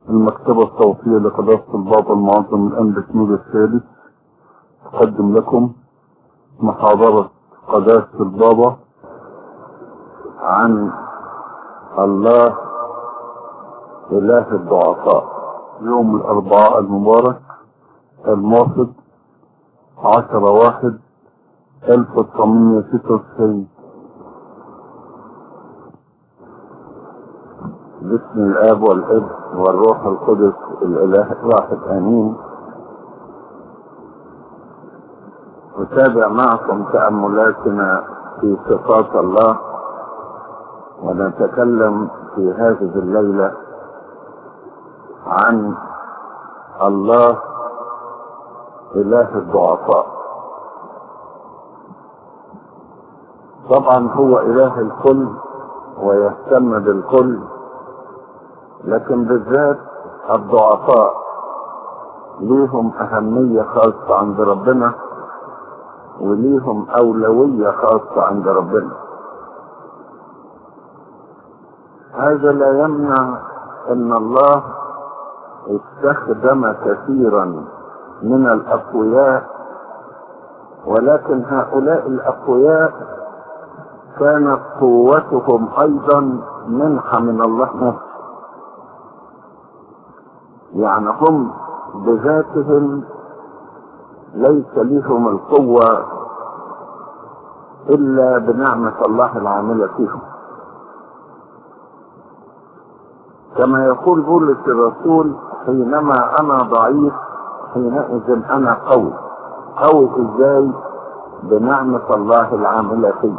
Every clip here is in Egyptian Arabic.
المكتبة الصوتية لقداسة البابا المعظم الأنبا كنود الثالث تقدم لكم محاضرة قداسة البابا عن الله إله الضعفاء يوم الأربعاء المبارك الموافق عشرة واحد ألف وتسعمية ستة وتسعين باسم الآب والابن والروح القدس الإله الواحد آمين أتابع معكم تأملاتنا في صفات الله ونتكلم في هذه الليلة عن الله إله الضعفاء طبعا هو إله الكل ويهتم بالكل لكن بالذات الضعفاء ليهم أهمية خاصة عند ربنا وليهم أولوية خاصة عند ربنا هذا لا يمنع أن الله استخدم كثيرا من الأقوياء ولكن هؤلاء الأقوياء كانت قوتهم أيضا منحة من الله نفسه يعني هم بذاتهم ليس لهم القوة إلا بنعمة الله العاملة فيهم كما يقول بولس الرسول حينما أنا ضعيف حينئذ أنا قوي قوي إزاي بنعمة الله العاملة فيه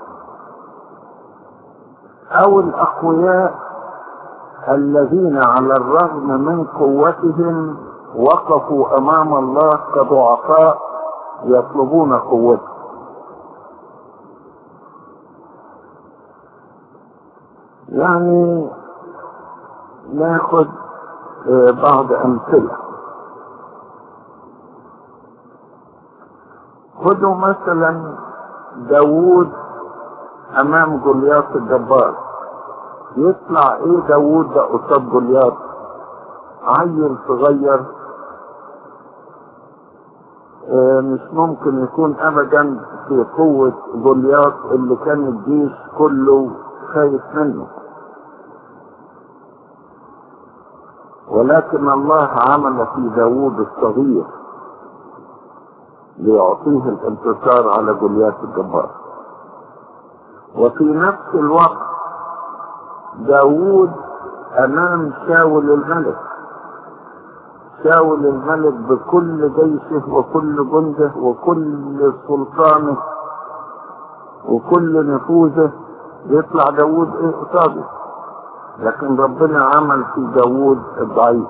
أو الأقوياء الذين على الرغم من قوتهم وقفوا امام الله كضعفاء يطلبون قوته يعني ناخذ بعض امثله خذوا مثلا داوود امام جولياس الجبار يطلع ايه داوود ده قصاد جولياس عيل صغير اه مش ممكن يكون ابدا في قوة جولياس اللي كان الجيش كله خايف منه ولكن الله عمل في داوود الصغير ليعطيه الانتصار على جولياس الجبار وفي نفس الوقت داوود امام شاول الملك شاول الملك بكل جيشه وكل جنده وكل سلطانه وكل نفوذه يطلع داوود ايه قصاده لكن ربنا عمل في داوود الضعيف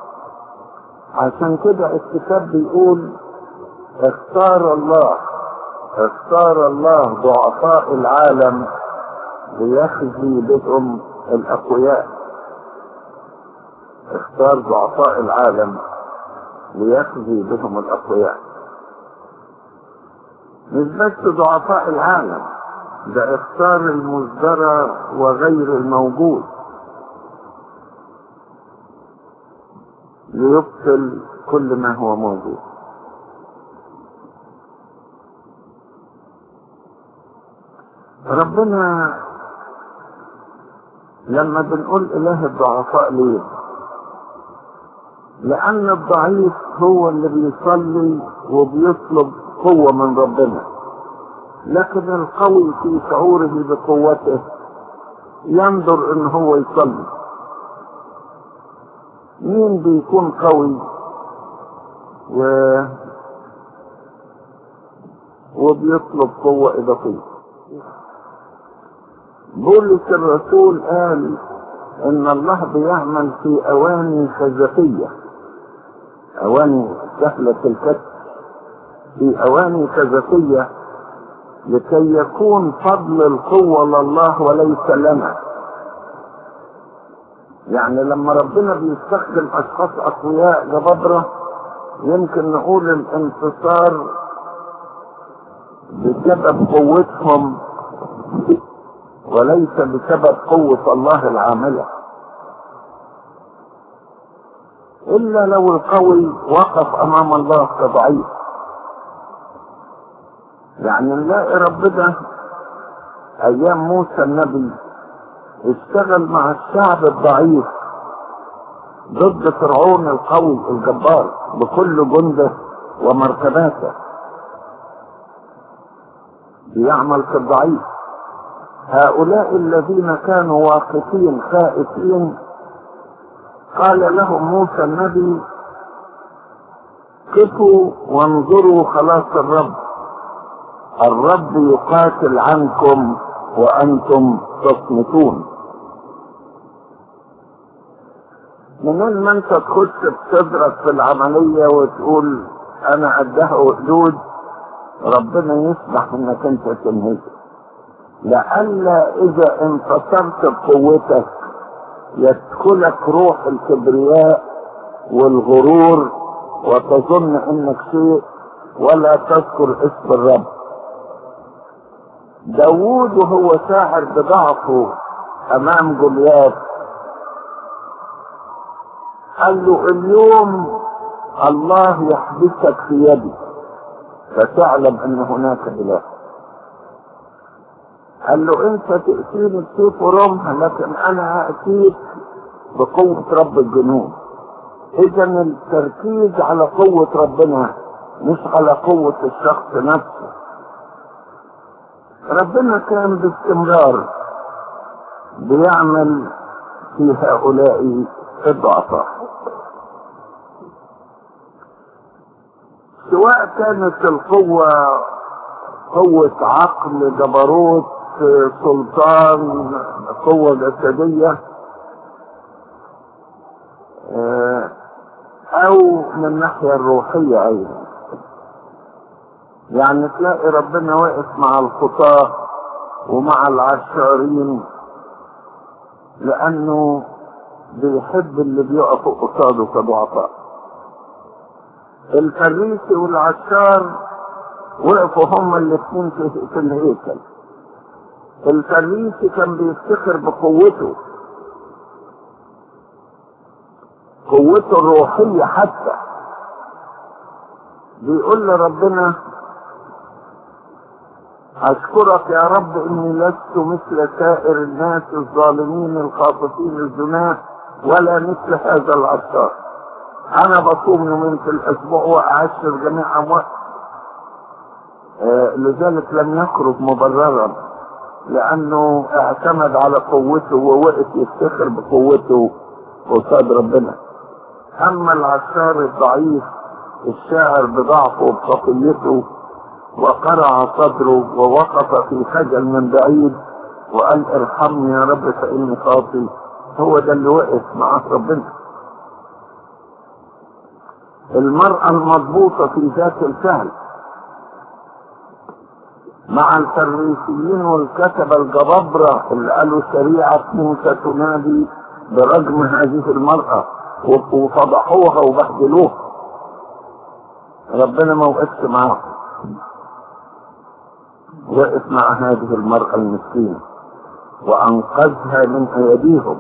عشان كده الكتاب بيقول اختار الله اختار الله ضعفاء العالم ليخزي بهم الأقوياء اختار ضعفاء العالم ليخزي بهم الأقوياء مش بس ضعفاء العالم ده اختار المزدرى وغير الموجود ليبطل كل ما هو موجود ربنا لما بنقول اله الضعفاء ليه لان الضعيف هو اللي بيصلي وبيطلب قوة من ربنا لكن القوي في شعوره بقوته ينظر ان هو يصلي مين بيكون قوي و وبيطلب قوة إضافية بولس الرسول قال ان الله بيعمل في اواني خزفية اواني سهلة الكتف في اواني خزفية لكي يكون فضل القوة لله وليس لنا يعني لما ربنا بيستخدم اشخاص اقوياء جبابرة يمكن نقول الانتصار بسبب قوتهم وليس بسبب قوة الله العاملة إلا لو القوي وقف أمام الله كضعيف يعني نلاقي ربنا أيام موسى النبي اشتغل مع الشعب الضعيف ضد فرعون القوي الجبار بكل جنده ومركباته بيعمل في الضعيف هؤلاء الذين كانوا واقفين خائفين قال لهم موسى النبي قفوا وانظروا خلاص الرب الرب يقاتل عنكم وانتم تصمتون منين ما انت تخش بصدرك في العملية وتقول انا قدها وحدود ربنا يسمح انك انت تنهزم لئلا اذا انتصرت بقوتك يدخلك روح الكبرياء والغرور وتظن انك شيء ولا تذكر اسم الرب داوود وهو شاعر بضعفه امام جوليات قال له اليوم الله يحبسك في يدي فتعلم ان هناك اله قال له انت تأتيني بسيف ورمح لكن انا هأتيك بقوة رب الجنود اذا التركيز على قوة ربنا مش على قوة الشخص نفسه ربنا كان باستمرار بيعمل في هؤلاء الضعفاء سواء كانت القوة قوة عقل جبروت سلطان قوة جسدية او من الناحية الروحية ايضا يعني تلاقي ربنا واقف مع الخطاة ومع العشارين لانه بيحب اللي بيقفوا قصاده كضعفاء الفريسي والعشار وقفوا هما الاثنين في الهيكل الفريسي كان بيفتخر بقوته قوته الروحية حتى بيقول لربنا أشكرك يا رب إني لست مثل سائر الناس الظالمين الخاطفين الزناة ولا مثل هذا العشار أنا بصوم يومين في الأسبوع وأعشر جميع أموال آه لذلك لم يخرج مبررا لأنه اعتمد على قوته ووقف يفتخر بقوته قصاد ربنا أما العشار الضعيف الشاعر بضعفه وبخطيته وقرع صدره ووقف في خجل من بعيد وقال ارحمني يا رب فإني خاطي هو ده اللي وقف مع ربنا المرأة المضبوطة في ذات الفعل مع الفريسيين والكتبة الجبابرة اللي قالوا شريعة موسى تنادي برجم هذه المرأة وفضحوها وبهدلوها ربنا ما وقفش معاهم وقف مع هذه المرأة المسكينة وأنقذها من أيديهم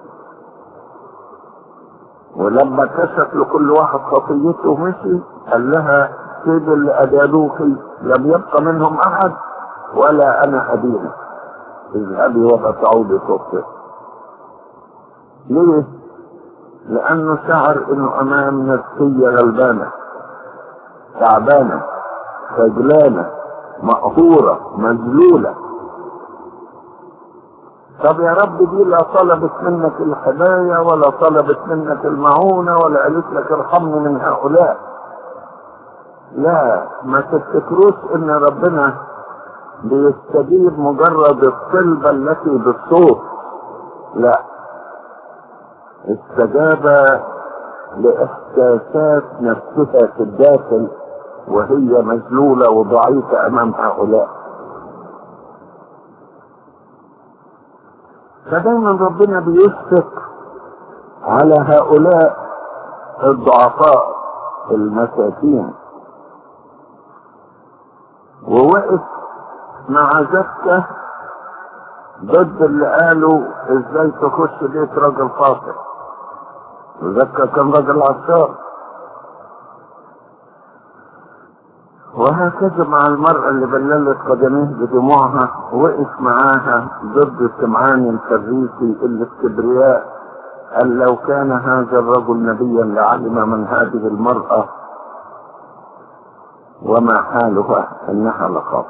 ولما كشف لكل واحد خطيته ومشي قال لها سيد اللي أدانوك لم يبق منهم أحد ولا أنا أدينك اذهبي وفتعودي صوتك ليه؟ لأنه شعر إنه أمام نفسية غلبانة تعبانة خجلانة مقهورة مذلولة طب يا رب دي لا طلبت منك الهدايا ولا طلبت منك المعونة ولا قالت لك ارحمني من هؤلاء لا ما تفتكروش ان ربنا بيستجيب مجرد الطلبة التي بالصوت لا استجاب لاحساسات نفسها في الداخل وهي مذلولة وضعيفة امام هؤلاء فدايما ربنا بيشفق على هؤلاء الضعفاء المساكين ووقف مع زكة ضد اللي قالوا ازاي تخش بيت راجل فاطر وذكر كان راجل عشار وهكذا مع المرأة اللي بللت قدميه بدموعها وقف معاها ضد سمعان الفريسي اللي في كبرياء قال لو كان هذا الرجل نبيا لعلم من هذه المرأة وما حالها انها لخاف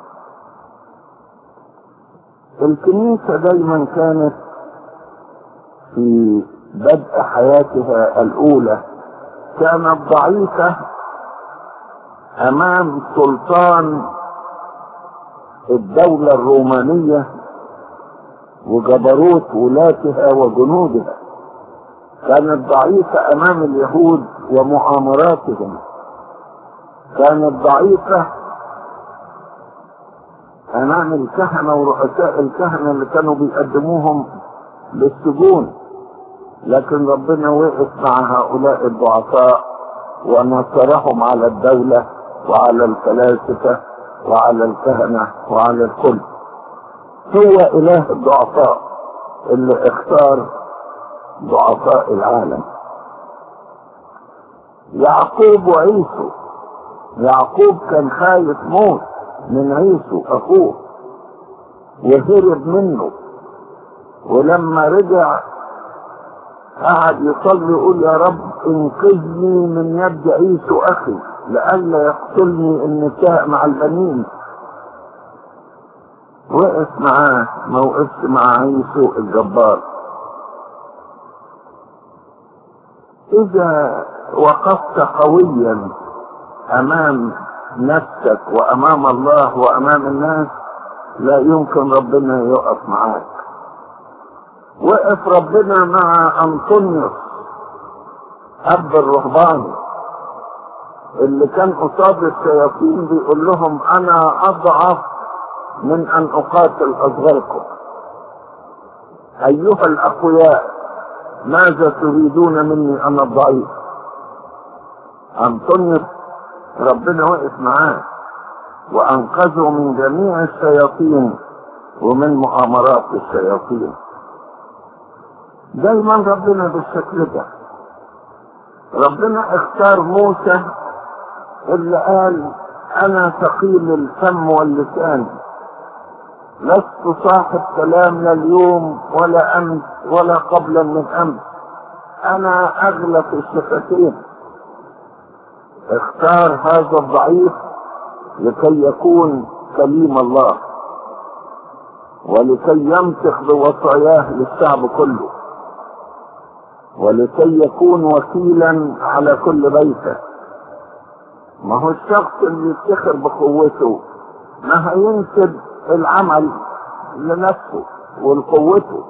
الكنيسة دايما كانت في بدء حياتها الاولى كانت ضعيفة امام سلطان الدولة الرومانية وجبروت ولاتها وجنودها كانت ضعيفة امام اليهود ومؤامراتهم كانت ضعيفة امام الكهنة ورؤساء الكهنة اللي كانوا بيقدموهم للسجون لكن ربنا وقف مع هؤلاء الضعفاء ونصرهم على الدولة وعلى الفلاسفة وعلى الكهنة وعلى الكل هو اله الضعفاء اللي اختار ضعفاء العالم يعقوب وعيسو يعقوب كان خايف موت من عيسو اخوه وهرب منه ولما رجع قعد يصلي يقول يا رب انقذني من يد عيسو اخي لئلا يقتلني النساء مع البنين وقف معاه ما وقفش مع عيسو الجبار اذا وقفت قويا امام نفسك وامام الله وامام الناس لا يمكن ربنا يقف معاك وقف ربنا مع انطونيوس اب الرهبان اللي كان قصاد الشياطين بيقول لهم انا اضعف من ان اقاتل اصغركم ايها الاقوياء ماذا تريدون مني انا الضعيف انطونيوس ربنا وقف معاه وانقذه من جميع الشياطين ومن مؤامرات الشياطين دايما ربنا بالشكل ده ربنا اختار موسى اللي قال انا ثقيل الفم واللسان لست صاحب كلام لا اليوم ولا امس ولا قبل من امس انا اغلى في الشفتين اختار هذا الضعيف لكي يكون كليم الله ولكي ينطق بوصاياه للشعب كله ولكي يكون وكيلا على كل بيته ما هو الشخص اللي يفتخر بقوته ما هينسب العمل لنفسه ولقوته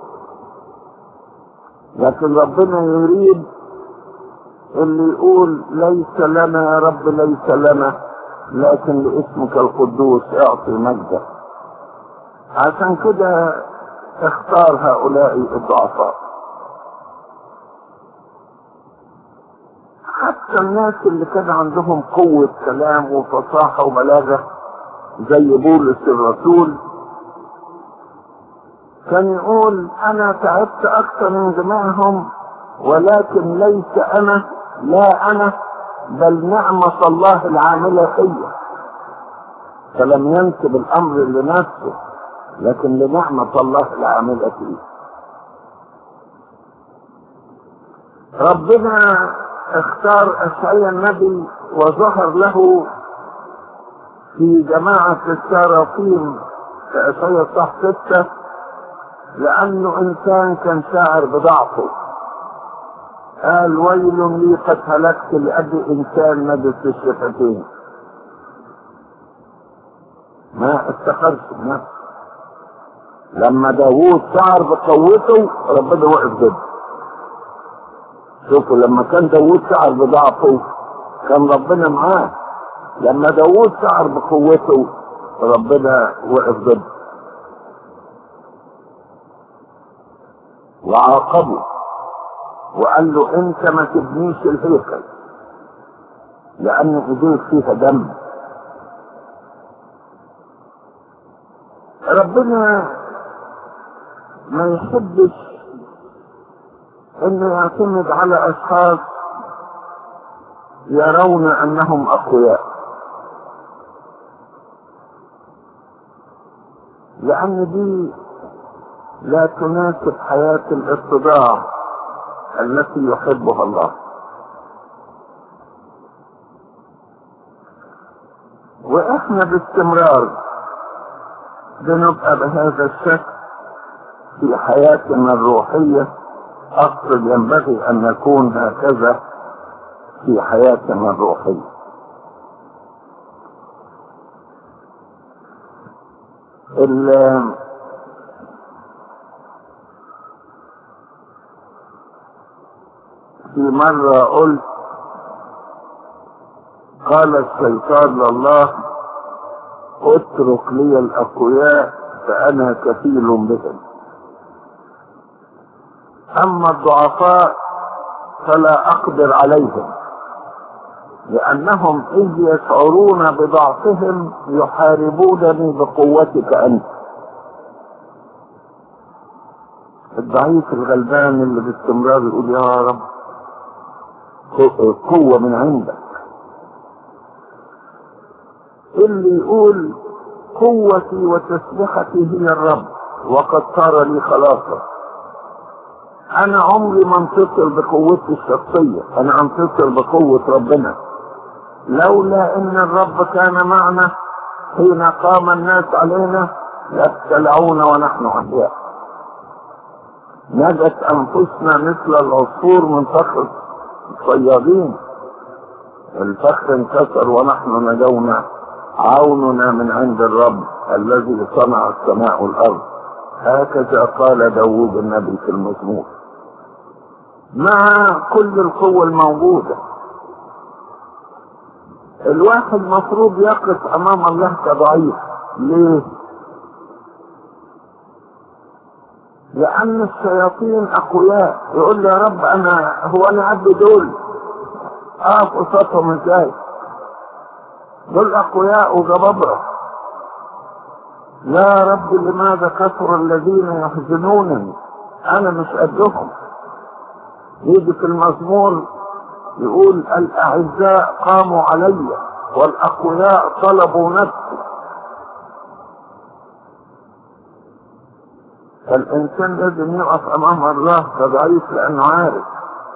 لكن ربنا يريد اللي يقول ليس لنا يا رب ليس لنا لكن لاسمك القدوس اعطي مجدا عشان كده اختار هؤلاء الضعفاء حتى الناس اللي كان عندهم قوة كلام وفصاحة وبلاغة زي بولس الرسول كان يقول انا تعبت اكثر من جميعهم ولكن ليس انا لا انا بل نعمة الله العاملة فيا فلم ينسب الامر لنفسه لكن لنعمة الله العاملة فيه ربنا اختار اشعيا النبي وظهر له في جماعة السراقيم في اشعيا صح ستة لانه انسان كان شاعر بضعفه قال ويل لي قد هلكت لأجل إنسان مدت الشفتين ما افتخرش بنفسه لما داوود شعر بقوته ربنا وقف ضده شوفوا لما كان داوود شعر بضعفه كان ربنا معاه لما داوود شعر بقوته ربنا وقف ضده وعاقبه وقال له انت ما تبنيش الهيكل لان ايديك فيها دم ربنا ما يحبش انه يعتمد على اشخاص يرون انهم اقوياء لان دي لا تناسب حياة الاتضاع التي يحبها الله واحنا باستمرار بنبقى بهذا الشكل في حياتنا الروحية اقصد ينبغي ان نكون هكذا في حياتنا الروحية في مرة قلت قال الشيطان لله اترك لي الاقوياء فانا كفيل بهم اما الضعفاء فلا اقدر عليهم لانهم اذ يشعرون بضعفهم يحاربونني بقوتك انت الضعيف الغلبان اللي باستمرار يقول يا رب قوة من عندك اللي يقول قوتي وتسبحتي هي الرب وقد صار لي خلاصا انا عمري ما انتصر بقوتي الشخصية انا انتصر بقوة ربنا لولا ان الرب كان معنا حين قام الناس علينا لابتلعونا ونحن احياء نجت انفسنا مثل العصفور من فخر الصيادين الفخر انكسر ونحن نجونا عوننا من عند الرب الذي صنع السماء والارض هكذا قال داود النبي في المزمور مع كل القوة الموجودة الواحد مفروض يقف امام الله كضعيف ليه لان الشياطين اقوياء يقول لي يا رب انا هو انا عبد دول اقف قصادهم ازاي دول اقوياء وجبابرة يا رب لماذا كثر الذين يحزنونني انا مش قدهم يجي في المزمور يقول الاعزاء قاموا علي والاقوياء طلبوا نفسي فالانسان لازم يقف امام الله كضعيف لانه عارف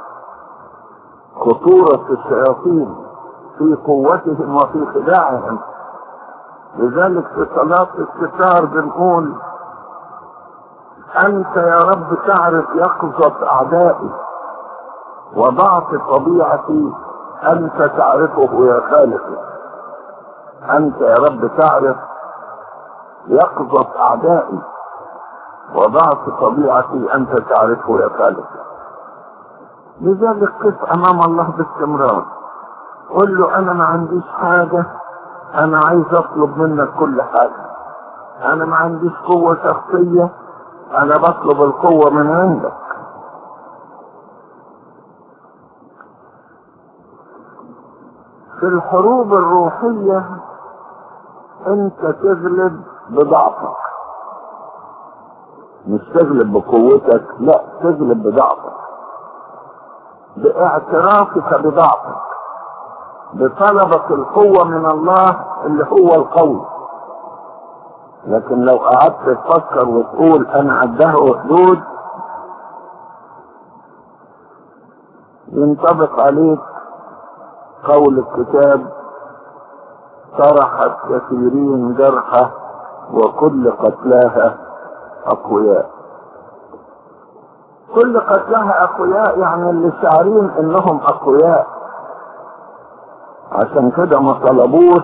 خطورة الشياطين في قوتهم وفي خداعهم لذلك في صلاة الستار بنقول أنت يا رب تعرف يقظة أعدائي وضعف طبيعتي أنت تعرفه يا خالقي أنت يا رب تعرف يقظة أعدائي وضعف طبيعتي أنت تعرفه يا خالقي لذلك قف أمام الله باستمرار قل له أنا ما عنديش حاجة أنا عايز أطلب منك كل حاجة أنا ما عنديش قوة شخصية أنا بطلب القوة من عندك في الحروب الروحية انت تغلب بضعفك مش تغلب بقوتك لا تغلب بضعفك باعترافك بضعفك بطلبك القوة من الله اللي هو القوي لكن لو قعدت تفكر وتقول انا عدها حدود ينطبق عليك قول الكتاب طرحت كثيرين جرحى وكل قتلاها اقوياء كل قتلاها اقوياء يعني اللي شعرين انهم اقوياء عشان كده ما طلبوش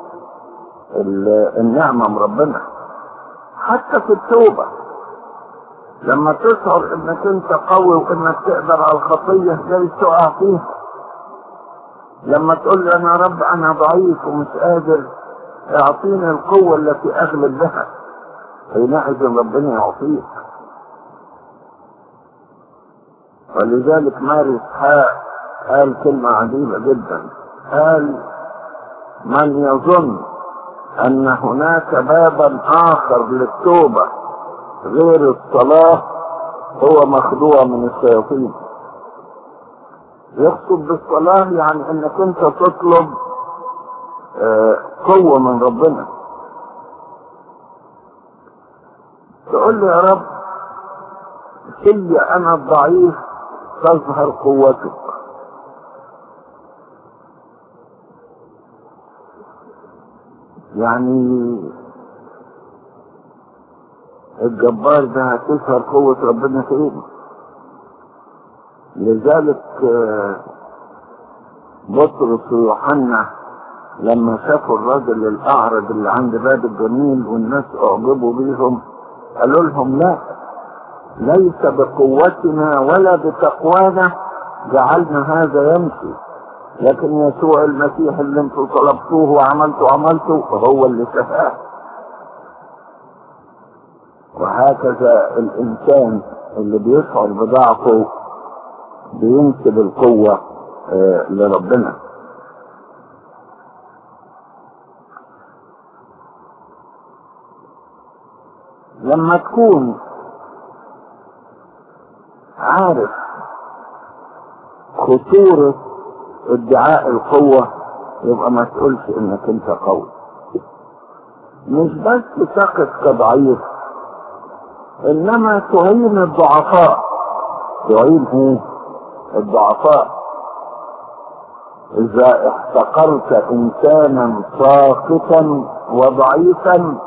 النعمة من ربنا حتى في التوبة لما تشعر انك انت قوي وانك تقدر على الخطية جاي تقع فيها لما تقول لي انا رب انا ضعيف ومش قادر اعطيني القوة التي اغلب بها حينئذ ربنا يعطيك ولذلك ماري اسحاق قال كلمة عجيبة جدا قال من يظن ان هناك بابا اخر للتوبة غير الصلاة هو مخدوع من الشياطين يقصد بالصلاة يعني انك انت تطلب آه، قوة من ربنا تقول لي يا رب في انا الضعيف تظهر قوتك يعني الجبار ده هتظهر قوة ربنا في ايه لذلك آه، بطرس ويوحنا لما شافوا الراجل الاعرج اللي عند باب الجميل والناس اعجبوا بيهم قالوا لهم لا ليس بقوتنا ولا بتقوانا جعلنا هذا يمشي لكن يسوع المسيح اللي انتم طلبتوه وعملتوا عملته هو اللي شفاه وهكذا الانسان اللي بيشعر بضعفه بينسب القوة آه، لربنا لما تكون عارف خطورة ادعاء القوة يبقى ما تقولش انك انت قوي مش بس تقف كضعيف انما تعين الضعفاء تعين ايه الضعفاء اذا احتقرت انسانا ساقطا وضعيفا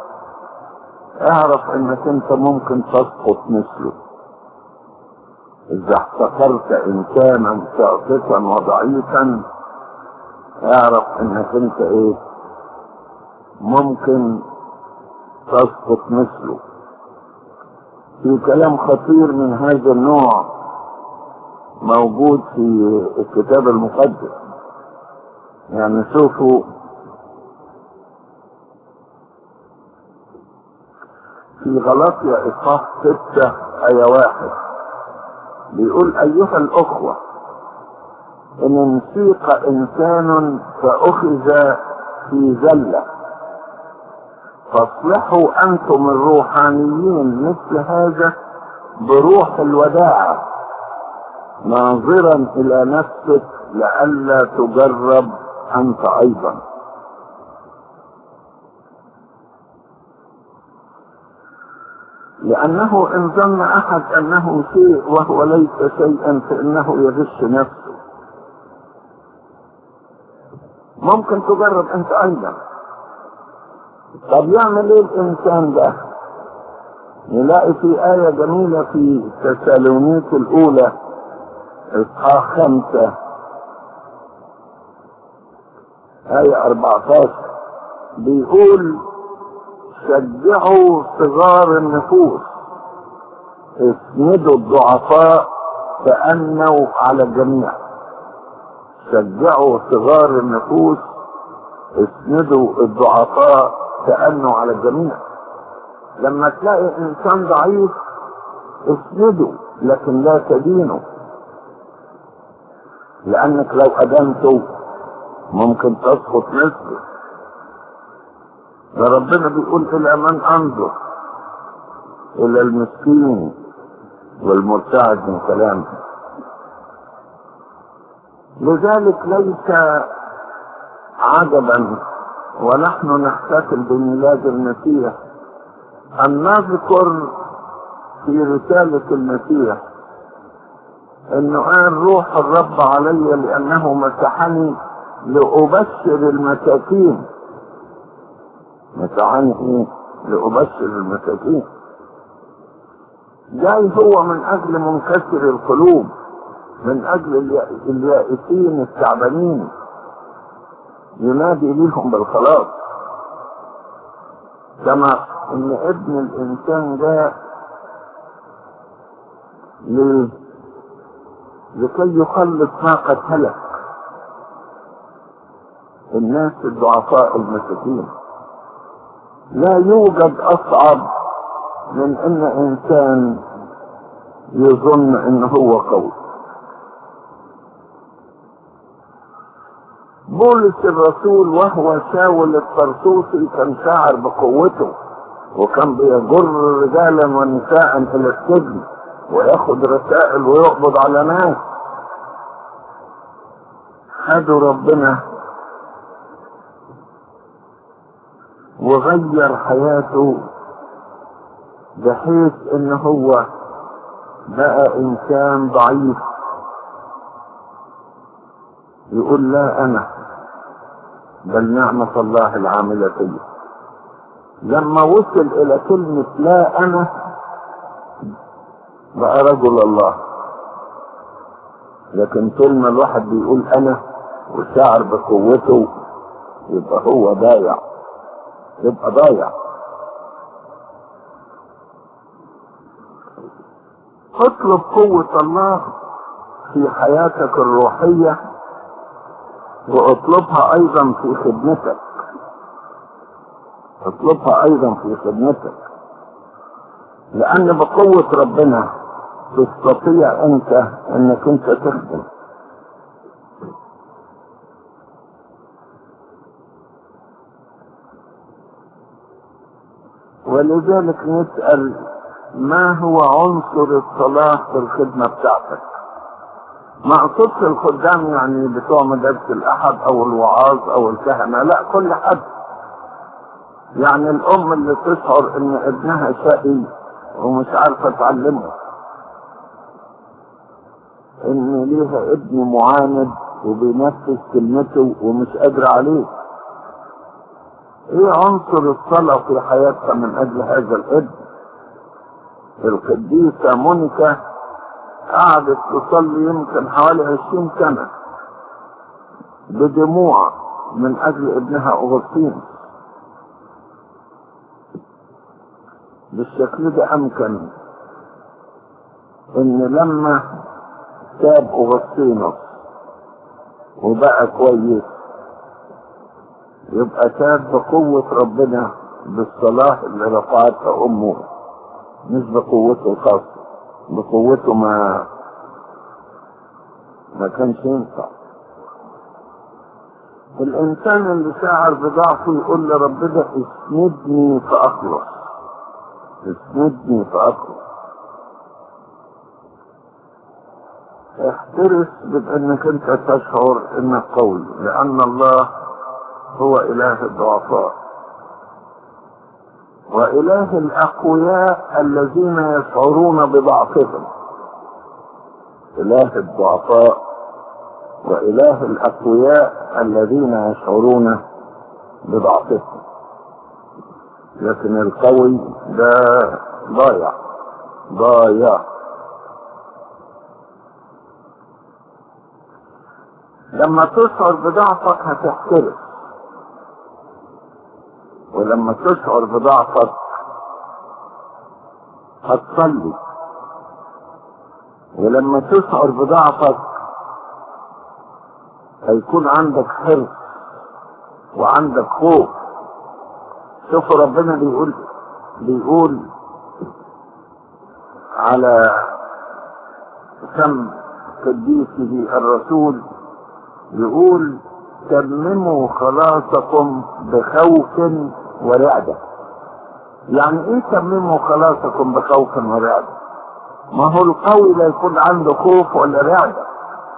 اعرف انك انت ممكن تسقط مثله اذا احتقرت انسانا ساقطا وضعيفا اعرف انك انت ايه ممكن تسقط مثله في كلام خطير من هذا النوع موجود في الكتاب المقدس يعني شوفوا في غلطية إصحاح ستة آية واحد بيقول أيها الأخوة إن انسيق إنسان فأخذ في زلة فاصلحوا أنتم الروحانيين مثل هذا بروح الوداعة ناظرا إلى نفسك لئلا تجرب أنت أيضا لأنه إن ظن أحد أنه شيء وهو ليس شيئا فإنه يغش نفسه ممكن تجرب أنت أيضا طب يعمل إيه الإنسان ده؟ نلاقي في آية جميلة في تسالونيك الأولى إصحاح خمسة آية 14 بيقول شجعوا صغار النفوس اسندوا الضعفاء تأنوا على الجميع شجعوا صغار النفوس اسندوا الضعفاء تأنوا على الجميع لما تلاقي انسان ضعيف اسنده لكن لا تدينه لانك لو ادنته ممكن تسقط مثله ده ربنا بيقول الى من انظر الى المسكين والمرتعد من كلامه لذلك ليس عجبا ونحن نحتفل بميلاد المسيح أن نذكر في رسالة المسيح انه قال روح الرب علي لانه مسحني لابشر المساكين مسحني ايه لابشر المساكين جاي هو من اجل منكسر القلوب من اجل اليا- اليائسين التعبانين ينادي ليهم بالخلاص كما ان ابن الانسان جاء ليه لكي يخلص ما قد هلك الناس الضعفاء المساكين لا يوجد اصعب من ان انسان يظن ان هو قوي بولس الرسول وهو شاول الطرطوسي كان شاعر بقوته وكان بيجر رجالا ونساء الى السجن وياخد رسائل ويقبض على ناس خدوا ربنا وغير حياته بحيث ان هو بقى انسان ضعيف يقول لا انا بل نعمة الله العاملة فيه لما وصل الى كلمة لا انا بقى رجل الله لكن طول ما الواحد بيقول انا وشعر بقوته يبقى هو ضايع يبقى ضايع اطلب قوة الله في حياتك الروحية واطلبها ايضا في خدمتك اطلبها ايضا في خدمتك لان بقوة ربنا تستطيع انت انك انت تخدم ولذلك نسأل ما هو عنصر الصلاة في الخدمة بتاعتك ما اقصدش الخدام يعني بتوع مدارس الاحد او الوعاظ او الكهنة لا كل حد يعني الام اللي تشعر ان ابنها شقي ومش عارفة تعلمه ان ليها ابن معاند وبينفذ كلمته ومش قادر عليه ايه عنصر الصلاة في حياتها من اجل هذا الابن القديسة مونيكا قعدت تصلي يمكن حوالي عشرين سنة بدموع من اجل ابنها اغسطين بالشكل ده امكن ان لما تاب اغسطينوس وبقى كويس يبقى تاب بقوة ربنا بالصلاة اللي رفعتها امه مش بقوته الخاصة بقوته ما ما كانش ينفع الانسان اللي شاعر بضعفه يقول لربنا اسندني فاخلص اسندني فاخلص احترس بانك انت تشعر انك قوي لان الله هو اله الضعفاء واله الاقوياء الذين يشعرون بضعفهم اله الضعفاء واله الاقوياء الذين يشعرون بضعفهم لكن القوي ده ضايع ضايع لما تشعر بضعفك هتحترس ولما تشعر بضعفك هتصلي ولما تشعر بضعفك هيكون عندك حرص وعندك خوف شوفوا ربنا بيقول بيقول على كم قديسه الرسول يقول تمموا خلاصكم بخوف ورعدة يعني ايه تمموا خلاصكم بخوف ورعدة ما هو القوي لا يكون عنده خوف ولا رعدة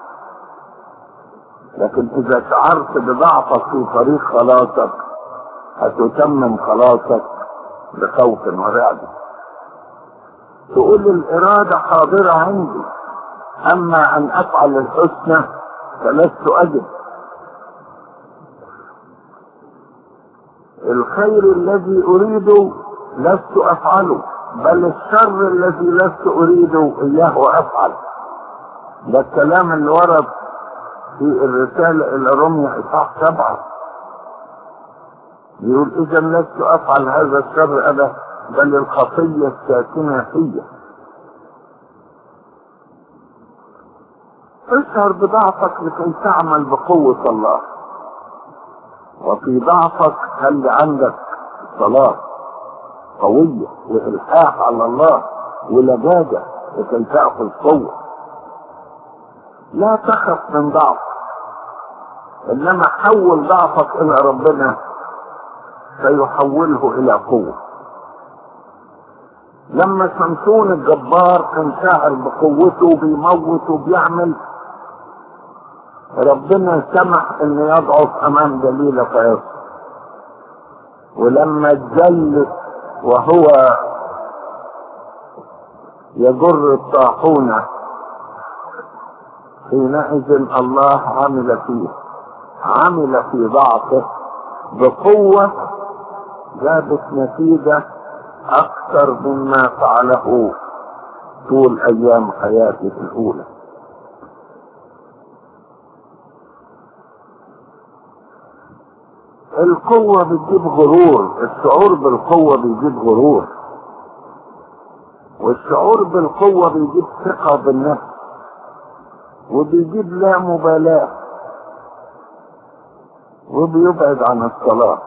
لكن اذا شعرت بضعفك في طريق خلاصك هتتمم خلاصك بخوف ورعدة تقول الارادة حاضرة عندي اما ان افعل الحسنى فلست اجد الخير الذي اريده لست افعله بل الشر الذي لست اريده اياه افعل ده الكلام اللي ورد في الرسالة الى روميا اصحاح سبعة يقول اذا لست افعل هذا الشر انا بل الخطية الساكنة فيا اشعر بضعفك لكي تعمل بقوة الله وفي ضعفك خلي عندك صلاة قوية وإلحاح على الله ولجاجة لكي تأخذ قوة لا تخف من ضعف إنما حول ضعفك إلى ربنا سيحوله إلى قوة لما سمسون الجبار كان شاعر بقوته بيموت وبيعمل ربنا سمح انه يضعف امام دليل فيصل ولما اتجلت وهو يجر الطاحونة حينئذ الله عمل فيه عمل في ضعفه بقوة جابت نتيجة أكثر مما فعله طول أيام حياته الأولى القوة بتجيب غرور الشعور بالقوة بيجيب غرور والشعور بالقوة بيجيب ثقة بالنفس وبيجيب لا مبالاة وبيبعد عن الصلاة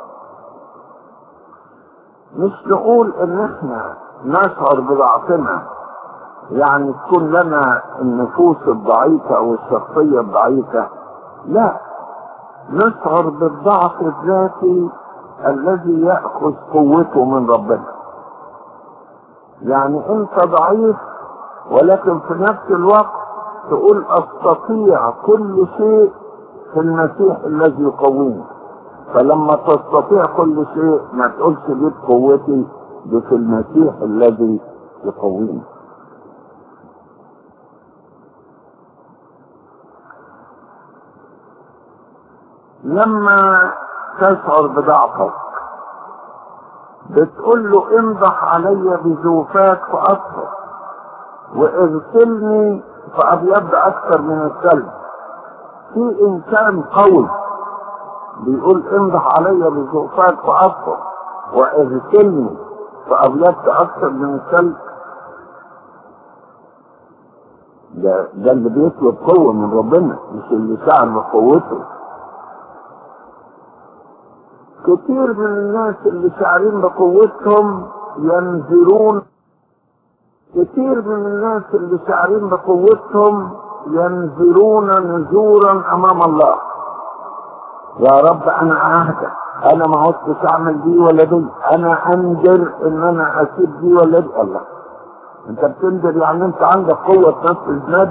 مش نقول ان احنا نشعر بضعفنا يعني تكون لنا النفوس الضعيفة او الشخصية الضعيفة لا نشعر بالضعف الذاتي الذي يأخذ قوته من ربنا يعني انت ضعيف ولكن في نفس الوقت تقول استطيع كل شيء في المسيح الذي يقويني فلما تستطيع كل شيء ما تقولش دي قوتي دي في المسيح الذي يقويني لما تشعر بضعفك بتقول له انضح علي بزوفاك فاصفر واغسلني فابيض اكثر من الثلج في انسان قوي بيقول انضح علي بزوفاك فاصفر واغسلني فابيضت اكثر من الثلج ده ده اللي بيطلب قوه من ربنا مش اللي شعر بقوته كتير من الناس اللي شاعرين بقوتهم ينزلون كتير من الناس اللي شاعرين بقوتهم ينزلون نزورا امام الله يا رب انا عهدك انا ما عدتش اعمل دي ولا دي انا انذر ان انا اسيب دي ولا دي الله انت بتنذر يعني انت عندك قوه تنفذ ند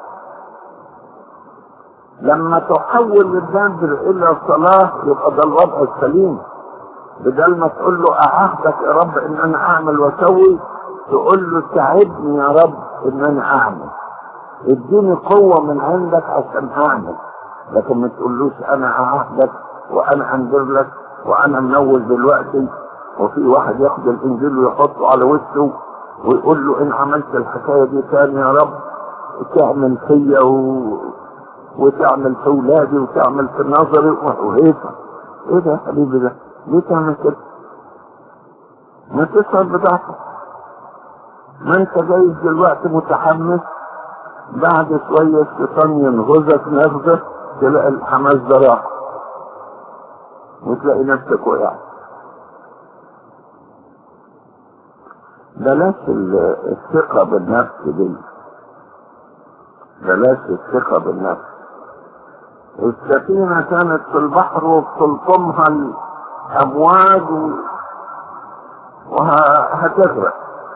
لما تحول النذر الى الصلاه يبقى ده الوضع السليم بدل ما تقول له اعهدك يا رب ان انا اعمل واسوي تقول له ساعدني يا رب ان انا اعمل اديني قوه من عندك عشان اعمل لكن ما تقولوش انا اعهدك وانا انذر لك وانا منول دلوقتي وفي واحد ياخد الانجيل ويحطه على وشه ويقول له ان عملت الحكايه دي تاني يا رب تعمل فيا و... وتعمل في اولادي وتعمل في نظري وهيفا ايه ده يا حبيبي ده ليه تعمل كده ما تشعر بضعفك ما انت جايز دلوقتي متحمس بعد شوية الشيطان ينغزك نغزة تلاقي الحماس ده راح وتلاقي نفسك وقعت بلاش الثقة بالنفس دي بلاش الثقة بالنفس السفينة كانت في البحر وبتلطمها الأمواج وهتغرق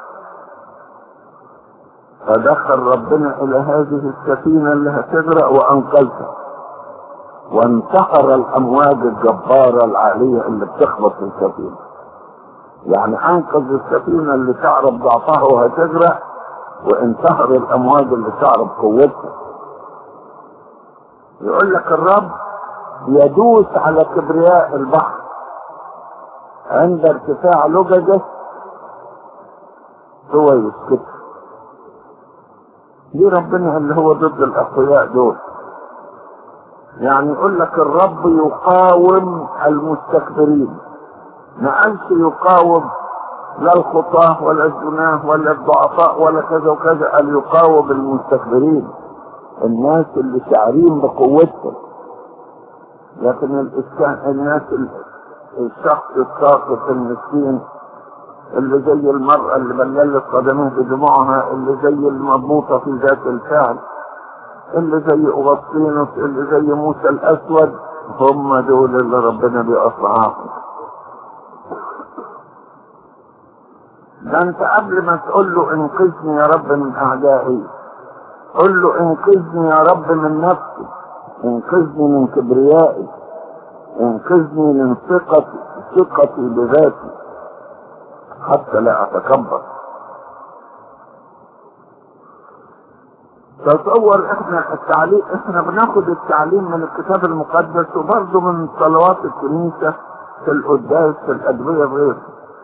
فدخل ربنا إلى هذه السفينة اللي هتغرق وأنقذها وانتحر الأمواج الجبارة العالية اللي بتخبط في السفينة يعني أنقذ السفينة اللي تعرف ضعفها وهتغرق وانتهر الامواج اللي تعرف قوتها يقول لك الرب يدوس على كبرياء البحر عند ارتفاع لججه هو يسكت دي ربنا اللي هو ضد الاقوياء دول يعني يقول لك الرب يقاوم المستكبرين ما قالش يقاوم لا الخطاة ولا الزناه ولا الضعفاء ولا كذا وكذا قال يقاوم المستكبرين الناس اللي شاعرين بقوتهم لكن الإسكان الناس الشخص الساقط المسكين اللي زي المرأة اللي بللت قدمه بدموعها اللي زي المضبوطة في ذات الفعل اللي زي أغسطينوس اللي زي موسى الأسود هم دول اللي ربنا بيقطعهم ده انت قبل ما تقول له انقذني يا رب من اعدائي قل له انقذني يا رب من نفسي انقذني من كبريائي انقذني من ثقتي ثقتي بذاتي حتى لا اتكبر تصور احنا التعليم احنا بناخد التعليم من الكتاب المقدس وبرضه من صلوات الكنيسة في القداس في الأدوية غيره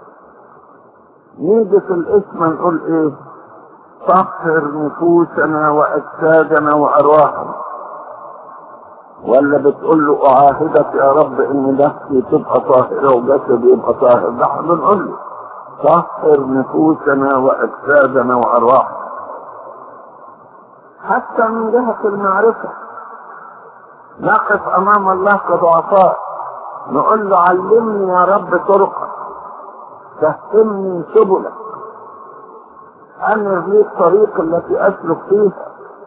نيجي في الاسم نقول ايه طهر نفوسنا واجسادنا وارواحنا ولا بتقول له اعاهدك يا رب ان نفسي تبقى طاهرة وجسدي يبقى طاهر ده احنا بنقول له طهر نفوسنا واجسادنا وارواحنا حتى من جهة المعرفة نقف امام الله كضعفاء نقول له علمني يا رب طرقك فهمني سبلك أنا لي الطريق التي أسلك فيها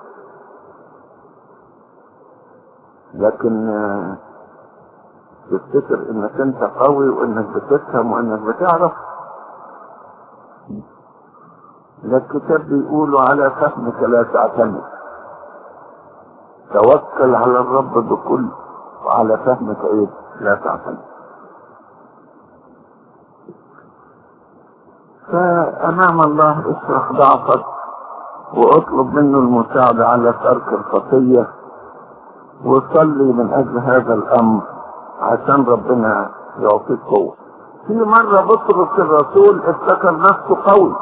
لكن تفتكر انك انت قوي وانك بتفهم وانك بتعرف ده الكتاب بيقولوا على فهمك لا تعتمد توكل على الرب بكل وعلى فهمك ايه لا تعتمد فأمام الله اشرح ضعفك واطلب منه المساعدة على ترك الخطية وصلي من أجل هذا الأمر عشان ربنا يعطيك قوة في مرة بطرس الرسول افتكر نفسه قوي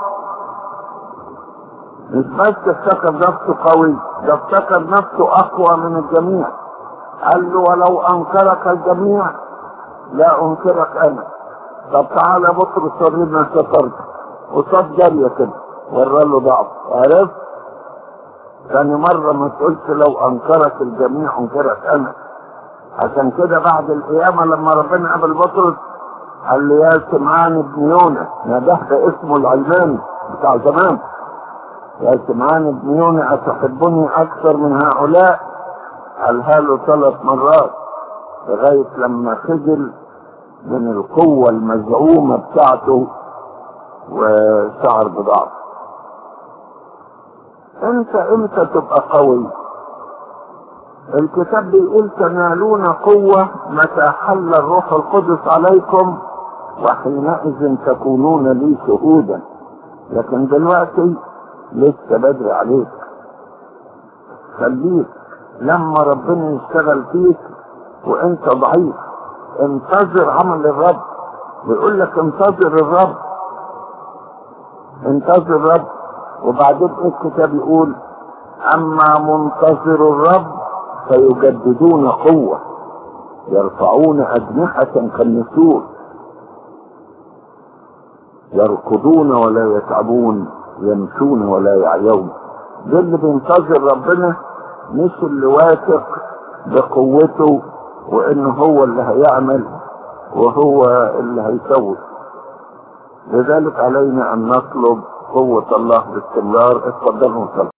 مش بس افتكر نفسه قوي ده افتكر نفسه أقوى من الجميع قال له ولو أنكرك الجميع لا أنكرك أنا طب تعالى بطرس ورينا شطرت وصاب جارية كده ورى له ضعف عرفت ثاني مرة ما تقولش لو انكرك الجميع انكرك انا عشان كده بعد القيامة لما ربنا قابل بطرس قال له يا سمعان بن يونا ده ده اسمه العلماني بتاع زمان يا سمعان بن يونا أتحبني أكثر من هؤلاء قالها له ثلاث مرات لغاية لما خجل من القوة المزعومة بتاعته وشعر بضعف انت امتى تبقى قوي الكتاب بيقول تنالون قوة متى حل الروح القدس عليكم وحينئذ تكونون لي شهودا لكن دلوقتي لسه بدري عليك خليك لما ربنا يشتغل فيك وانت ضعيف انتظر عمل الرب بيقول لك انتظر الرب انتظر الرب وبعدين ايه الكتاب يقول اما منتظر الرب فيجددون قوة يرفعون اجنحة كالنسور يركضون ولا يتعبون يمشون ولا يعيون ده اللي بينتظر ربنا مش اللي واثق بقوته وانه هو اللي هيعمل وهو اللي هيسوي لذلك علينا ان نطلب قوة الله باستمرار اتفضلوا